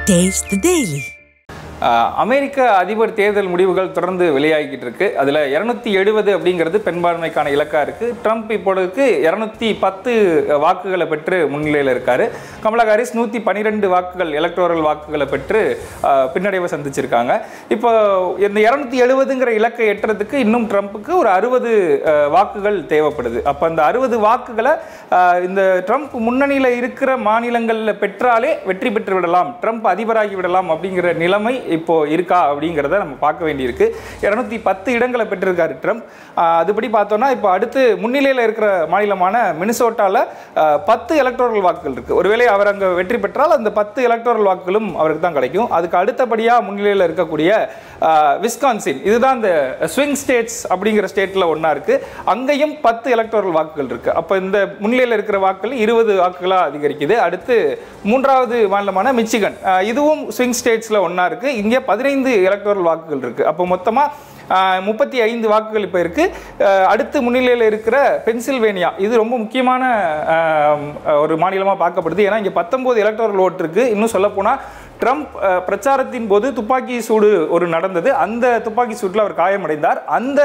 Taste the Daily. ஆஹ் அமெரிக்க அதிபர் தேர்தல் முடிவுகள் தொடர்ந்து வெளியாகிக்கிட்டு இருக்கு அதில் இரநூத்தி எழுபது அப்படிங்கிறது பெரும்பான்மைக்கான இலக்கா இருக்கு ட்ரம்ப் இப்பொழுதுக்கு இரநூத்தி பத்து வாக்குகளை பெற்று முன்னிலையில் இருக்காரு கமலா ஹாரிஸ் நூற்றி பன்னிரெண்டு வாக்குகள் எலக்டோரல் வாக்குகளை பெற்று ஆஹ் பின்னடைவை சந்திச்சிருக்காங்க இப்போ இந்த இரநூத்தி எழுபதுங்கிற இலக்கை எட்டுறதுக்கு இன்னும் ட்ரம்ப்புக்கு ஒரு அறுபது வாக்குகள் தேவைப்படுது அப்போ அந்த அறுபது வாக்குகளை ஆஹ் இந்த ட்ரம்ப் முன்னணியில் இருக்கிற மாநிலங்களில் பெற்றாலே வெற்றி பெற்று விடலாம் ட்ரம்ப் அதிபராகி விடலாம் அப்படிங்கிற நிலைமை இப்போ இருக்கா அப்படிங்கிறத நம்ம பார்க்க வேண்டியிருக்கு இரநூத்தி பத்து இடங்களை பெற்றிருக்காரு ட்ரம்ப் ஆஹ் அதுபடி பார்த்தோம்னா இப்போ அடுத்து முன்னிலையில் இருக்கிற மாநிலமான மினிசோட்டாவில் பத்து எலக்டோரல் வாக்குகள் இருக்கு ஒருவேளை அவர் அங்கே வெற்றி பெற்றால் அந்த பத்து எலக்டோரல் வாக்குகளும் அவருக்கு தான் கிடைக்கும் அதுக்கு அடுத்தபடியாக முன்னிலையில் இருக்கக்கூடிய ஆஹ் விஸ்கான்சின் இதுதான் இந்த ஸ்விங் ஸ்டேட்ஸ் அப்படிங்கிற ஸ்டேட்டில் ஒன்றா இருக்கு அங்கேயும் பத்து எலக்டோரல் வாக்குகள் இருக்கு அப்போ இந்த முன்னிலையில் இருக்கிற வாக்குகள் இருபது வாக்குகளாக அதிகரிக்குது அடுத்து மூன்றாவது மாநிலமான மிச்சிகன் ஆஹ் இதுவும் ஸ்விங் ஸ்டேட்ஸில் ஒன்றா இருக்கு இங்கே பதினைந்து எலக்டோரல் வாக்குகள் இருக்கு அப்போ மொத்தமாக முப்பத்தி ஐந்து வாக்குகள் இப்போ இருக்கு ஆஹ் அடுத்து முன்னிலையில் இருக்கிற பென்சில்வேனியா இது ரொம்ப முக்கியமான ஆஹ் ஒரு மாநிலமாக பார்க்கப்படுது ஏன்னா இங்கே பத்தொம்போது எலக்டோரல் ஓட்டு இருக்கு இன்னும் சொல்லப்போனால் ட்ரம்ப் அஹ், பிரச்சாரத்தின் போது துப்பாக்கி சூடு ஒரு நடந்தது அந்த துப்பாக்கி சூட்டில் அவர் காயமடைந்தார் அந்த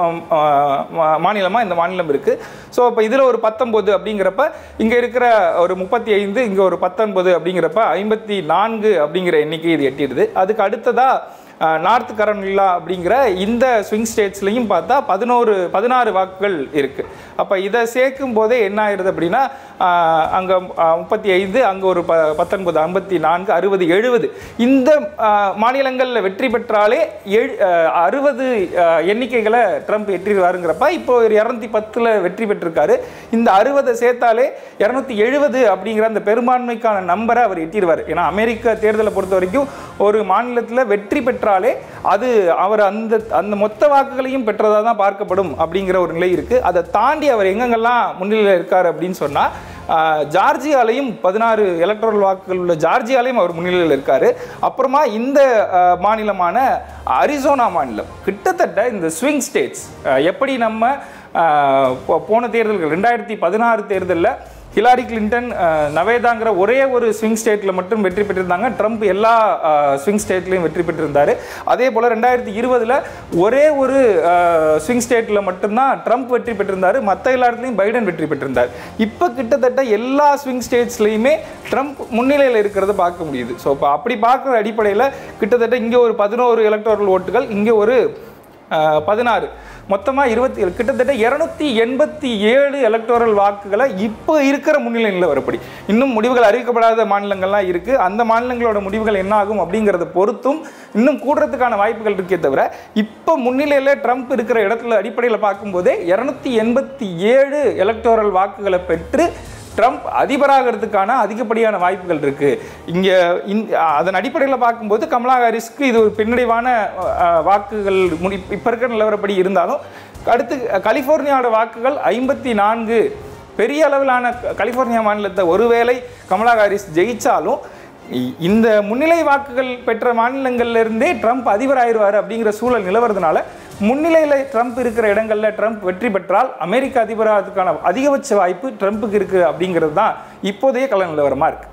மாநிலமாக இந்த மாநிலம் இருக்குது ஸோ இப்போ இதில் ஒரு பத்தொம்போது அப்படிங்கிறப்ப இங்கே இருக்கிற ஒரு முப்பத்தி ஐந்து இங்கே ஒரு பத்தொன்பது அப்படிங்கிறப்ப ஐம்பத்தி நான்கு அப்படிங்கிற எண்ணிக்கை இது எட்டிடுது அதுக்கு அடுத்ததாக நார்த் கரோலினா அப்படிங்கிற இந்த ஸ்விங் ஸ்டேட்ஸ்லையும் பார்த்தா பதினோரு பதினாறு வாக்குகள் இருக்குது அப்போ இதை சேர்க்கும் போதே என்ன ஆயிடுது அப்படின்னா அங்கே முப்பத்தி ஐந்து அங்கே ஒரு ப பத்தொன்பது ஐம்பத்தி நான்கு அறுபது எழுபது இந்த மாநிலங்களில் வெற்றி பெற்றாலே எழு அறுபது எண்ணிக்கைகளை ட்ரம்ப் வெற்றிடுவாருங்கிறப்ப இப்போ ஒரு இரநூத்தி பத்தில் வெற்றி பெற்றிருக்காரு இந்த அறுபதை சேர்த்தாலே இரநூத்தி எழுபது அப்படிங்கிற அந்த பெரும்பான்மைக்கான நம்பரை அவர் எட்டிடுவார் ஏன்னா அமெரிக்க தேர்தலை பொறுத்த வரைக்கும் ஒரு மாநிலத்தில் வெற்றி பெற்றாலே அது அவர் அந்த அந்த மொத்த வாக்குகளையும் பெற்றதாக தான் பார்க்கப்படும் அப்படிங்கிற ஒரு நிலை இருக்குது அதை தாண்டி அவர் எங்கெங்கெல்லாம் முன்னிலையில் இருக்கார் அப்படின்னு சொன்னால் ஜார்ஜியாலையும் பதினாறு எலக்ட்ரல் வாக்குகள் உள்ள ஜார்ஜியாலையும் அவர் முன்னிலையில் இருக்காரு அப்புறமா இந்த ஆஹ், மாநிலமான அரிசோனா மாநிலம் கிட்டத்தட்ட இந்த ஸ்விங் ஸ்டேட்ஸ் எப்படி நம்ம ஆஹ், போ- போன தேர்தல்கள் ரெண்டாயிரத்தி பதினாறு தேர்தலில் ஹிலாரி கிளின்டன் அஹ், நவேதாங்கிற ஒரே ஒரு ஸ்விங் ஸ்டேட்டில் மட்டும் வெற்றி பெற்றிருந்தாங்க ட்ரம்ப் எல்லா ஸ்விங் ஸ்டேட்லையும் வெற்றி பெற்றிருந்தார் அதே போல் ரெண்டாயிரத்தி இருபதில் ஒரே ஒரு ஸ்விங் ஸ்டேட்டில் மட்டும்தான் ட்ரம்ப் வெற்றி பெற்றிருந்தார் மற்ற எல்லா இடத்துலையும் பைடன் வெற்றி பெற்றிருந்தார் இப்போ கிட்டத்தட்ட எல்லா ஸ்விங் ஸ்டேட்ஸ்லையுமே ட்ரம்ப் முன்னிலையில் இருக்கிறத பார்க்க முடியுது ஸோ இப்போ அப்படி பார்க்குற அடிப்படையில் கிட்டத்தட்ட இங்கே ஒரு பதினோரு எலக்டோரல் ஓட்டுகள் இங்கே ஒரு பதினாறு மொத்தமாக இருபத்தி ஏழு கிட்டத்தட்ட இரநூத்தி எண்பத்தி ஏழு எலக்டோரல் வாக்குகளை இப்போ இருக்கிற முன்னிலை நிலவரப்படி இன்னும் முடிவுகள் அறிவிக்கப்படாத மாநிலங்கள்லாம் இருக்குது அந்த மாநிலங்களோட முடிவுகள் என்ன ஆகும் அப்படிங்கிறத பொறுத்தும் இன்னும் கூடுறதுக்கான வாய்ப்புகள் இருக்கே தவிர இப்போ முன்னிலையில் ட்ரம்ப் இருக்கிற இடத்துல அடிப்படையில் பார்க்கும்போதே இரநூத்தி எண்பத்தி ஏழு எலக்டோரல் வாக்குகளை பெற்று ட்ரம்ப் அதிபராகிறதுக்கான அதிகப்படியான வாய்ப்புகள் இருக்கு இங்க இந்த- அதன் அடிப்படையில் பார்க்கும்போது கமலா ஹாரிஸ்க்கு இது ஒரு பின்னடைவான அஹ், வாக்குகள் முடி இப்போ இருக்கிற நிலவரப்படி இருந்தாலும் அடுத்து கலிஃபோர்னியாவோட வாக்குகள் ஐம்பத்தி நான்கு பெரிய அளவிலான க- கலிஃபோர்னியா மாநிலத்தை ஒருவேளை கமலா ஹாரிஸ் ஜெயிச்சாலும் இ- இந்த முன்னிலை வாக்குகள் பெற்ற மாநிலங்கள்ல இருந்தே ட்ரம்ப் அதிபராயிருவார் அப்படிங்கிற சூழல் நிலவறதுனால முன்னிலையில் ட்ரம்ப் இருக்கிற இடங்கள்ல ட்ரம்ப் வெற்றி பெற்றால் அமெரிக்க அதிபராகிறதுக்கான அதிகபட்ச வாய்ப்பு ட்ரம்ப்புக்கு இருக்கு அப்படிங்கிறது தான் இப்போதைய கள நிலவரமா இருக்கு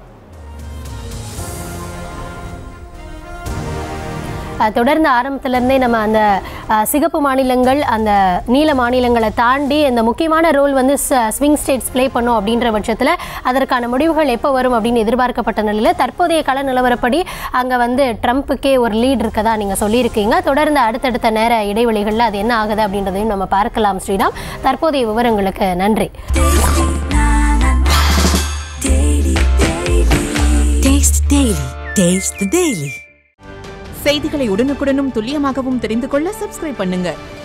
அஹ் தொடர்ந்து ஆரம்பத்திலேருந்தே நம்ம அந்த அஹ், சிகப்பு மாநிலங்கள் அந்த நீல மாநிலங்களை தாண்டி அந்த முக்கியமான ரோல் வந்து ஸ்விங் ஸ்டேட்ஸ் ப்ளே பண்ணும் அப்படின்ற பட்சத்தில் அதற்கான முடிவுகள் எப்போ வரும் அப்படின்னு எதிர்பார்க்கப்பட்ட நிலையில் தற்போதைய கள நிலவரப்படி அங்கே வந்து ட்ரம்ப்புக்கே ஒரு லீட் இருக்கதா நீங்கள் சொல்லியிருக்கீங்க தொடர்ந்து அடுத்தடுத்த நேர இடைவெளிகளில் அது என்ன ஆகுது அப்படின்றதையும் நம்ம பார்க்கலாம் ஸ்ரீராம் தற்போதைய விவரங்களுக்கு நன்றி Taste Daily. Taste the Daily. செய்திகளை உடனுக்குடனும் துல்லியமாகவும் தெரிந்து கொள்ள சப்ஸ்கிரைப் பண்ணுங்க